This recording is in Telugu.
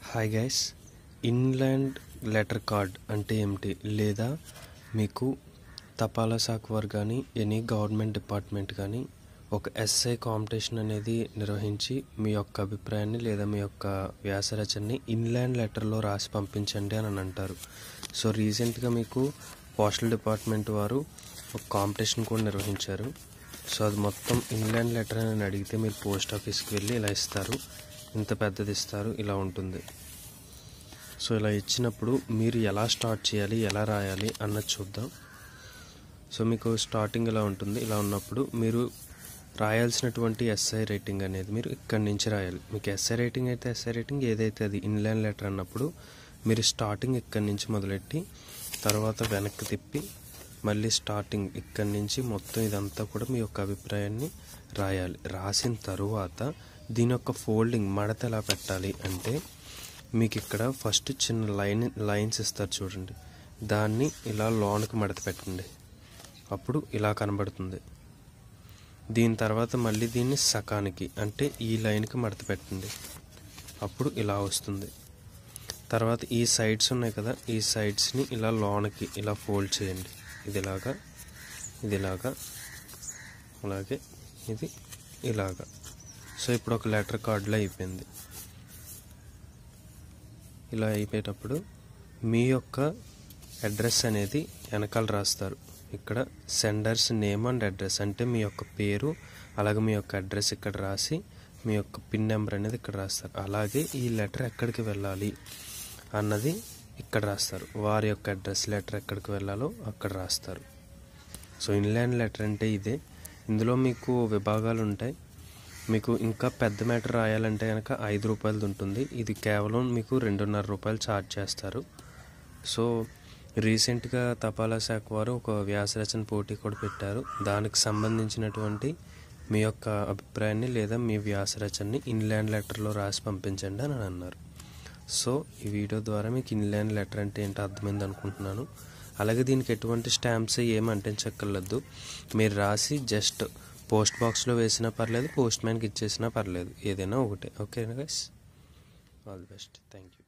hi guys inland letter card అంటే ఏమిటి లేదా మీకు తపాలా శాఖ వారు కానీ ఎనీ గవర్నమెంట్ డిపార్ట్మెంట్ కానీ ఒక ఎస్ఐ కాంపిటీషన్ అనేది నిర్వహించి మీ యొక్క అభిప్రాయాన్ని లేదా మీ యొక్క వ్యాస రచనని ఇన్లాండ్ లెటర్లో రాసి పంపించండి అని అంటారు సో రీసెంట్గా మీకు పోస్టల్ డిపార్ట్మెంట్ వారు ఒక కాంపిటీషన్ కూడా నిర్వహించారు సో అది మొత్తం ఇన్లాండ్ లెటర్ అని అడిగితే మీరు పోస్ట్ ఆఫీస్కి వెళ్ళి ఇలా ఇస్తారు ఇంత పెద్దది ఇస్తారు ఇలా ఉంటుంది సో ఇలా ఇచ్చినప్పుడు మీరు ఎలా స్టార్ట్ చేయాలి ఎలా రాయాలి అన్నది చూద్దాం సో మీకు స్టార్టింగ్ ఇలా ఉంటుంది ఇలా ఉన్నప్పుడు మీరు రాయాల్సినటువంటి ఎస్ఐ రేటింగ్ అనేది మీరు ఇక్కడి నుంచి రాయాలి మీకు ఎస్ఐ రేటింగ్ అయితే ఎస్ఐ రేటింగ్ ఏదైతే అది ఇన్లైన్ లెటర్ అన్నప్పుడు మీరు స్టార్టింగ్ ఇక్కడి నుంచి మొదలెట్టి తర్వాత వెనక్కి తిప్పి మళ్ళీ స్టార్టింగ్ ఇక్కడి నుంచి మొత్తం ఇదంతా కూడా మీ యొక్క అభిప్రాయాన్ని రాయాలి రాసిన తరువాత దీని యొక్క ఫోల్డింగ్ మడత ఎలా పెట్టాలి అంటే మీకు ఇక్కడ ఫస్ట్ చిన్న లైన్ లైన్స్ ఇస్తారు చూడండి దాన్ని ఇలా లోనికి మడత పెట్టండి అప్పుడు ఇలా కనబడుతుంది దీని తర్వాత మళ్ళీ దీన్ని సకానికి అంటే ఈ లైన్కి మడత పెట్టండి అప్పుడు ఇలా వస్తుంది తర్వాత ఈ సైడ్స్ ఉన్నాయి కదా ఈ సైడ్స్ని ఇలా లోనకి ఇలా ఫోల్డ్ చేయండి ఇది ఇలాగా ఇది ఇలాగా అలాగే ఇది ఇలాగా సో ఇప్పుడు ఒక లెటర్ కార్డులో అయిపోయింది ఇలా అయిపోయేటప్పుడు మీ యొక్క అడ్రస్ అనేది వెనకాల రాస్తారు ఇక్కడ సెండర్స్ నేమ్ అండ్ అడ్రస్ అంటే మీ యొక్క పేరు అలాగే మీ యొక్క అడ్రస్ ఇక్కడ రాసి మీ యొక్క పిన్ నెంబర్ అనేది ఇక్కడ రాస్తారు అలాగే ఈ లెటర్ ఎక్కడికి వెళ్ళాలి అన్నది ఇక్కడ రాస్తారు వారి యొక్క అడ్రస్ లెటర్ ఎక్కడికి వెళ్ళాలో అక్కడ రాస్తారు సో ఇన్లాండ్ లెటర్ అంటే ఇదే ఇందులో మీకు విభాగాలు ఉంటాయి మీకు ఇంకా పెద్ద మ్యాటర్ రాయాలంటే కనుక ఐదు రూపాయలది ఉంటుంది ఇది కేవలం మీకు రెండున్నర రూపాయలు ఛార్జ్ చేస్తారు సో రీసెంట్గా తపాలా శాఖ వారు ఒక వ్యాసరచన పోటీ కూడా పెట్టారు దానికి సంబంధించినటువంటి మీ యొక్క అభిప్రాయాన్ని లేదా మీ వ్యాసరచనని ఇన్లాండ్ లెటర్లో రాసి పంపించండి అని అన్నారు సో ఈ వీడియో ద్వారా మీకు ఇన్లాండ్ లెటర్ అంటే ఏంటో అర్థమైంది అనుకుంటున్నాను అలాగే దీనికి ఎటువంటి స్టాంప్స్ ఏమి అంటించక్కర్లేదు మీరు రాసి జస్ట్ పోస్ట్ బాక్స్లో వేసినా పర్లేదు పోస్ట్ మ్యాన్కి ఇచ్చేసినా పర్లేదు ఏదైనా ఒకటే ఓకేనా guys all the best thank you